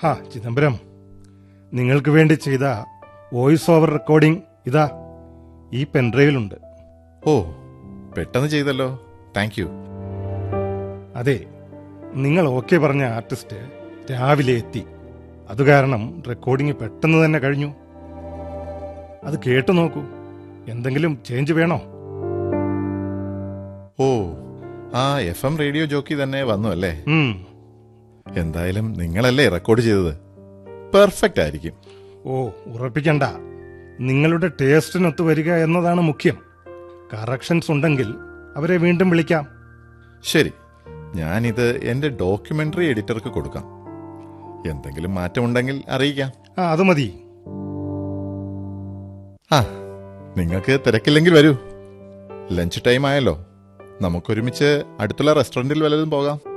ഹാ ചിദംബരം നിങ്ങൾക്ക് വേണ്ടി ചെയ്ത വോയിസ് ഓവർ റെക്കോർഡിംഗ് ഇതാ ഈ പെൻഡ്രൈവിലുണ്ട് ഓ പെട്ടെന്ന് ചെയ്തല്ലോ താങ്ക് യു അതെ നിങ്ങൾ ഓക്കെ പറഞ്ഞ ആർട്ടിസ്റ്റ് രാവിലെ എത്തി അത് കാരണം റെക്കോർഡിംഗ് പെട്ടെന്ന് തന്നെ കഴിഞ്ഞു അത് കേട്ടു നോക്കൂ എന്തെങ്കിലും ചേഞ്ച് വേണോ ഓ ആ എഫ് എം റേഡിയോ ജോക്കി തന്നെ വന്നു അല്ലേ ഉം എന്തായാലും നിങ്ങളല്ലേ റെക്കോർഡ് ചെയ്തത് പെർഫെക്റ്റ് ആയിരിക്കും ഓ ഉറപ്പിക്കണ്ട നിങ്ങളുടെ ടേസ്റ്റിനൊത്ത് വരിക എന്നതാണ് മുഖ്യം കറക്ഷൻസ് ഉണ്ടെങ്കിൽ അവരെ വീണ്ടും വിളിക്കാം ശരി ഞാനിത് എന്റെ ഡോക്യുമെന്ററി എഡിറ്റർക്ക് കൊടുക്കാം എന്തെങ്കിലും മാറ്റമുണ്ടെങ്കിൽ അറിയിക്കാം ആ അത് മതി ആ നിങ്ങൾക്ക് തിരക്കില്ലെങ്കിൽ വരൂ ലഞ്ച് ടൈം ആയല്ലോ നമുക്കൊരുമിച്ച് അടുത്തുള്ള റെസ്റ്റോറന്റിൽ വല്ലതും പോകാം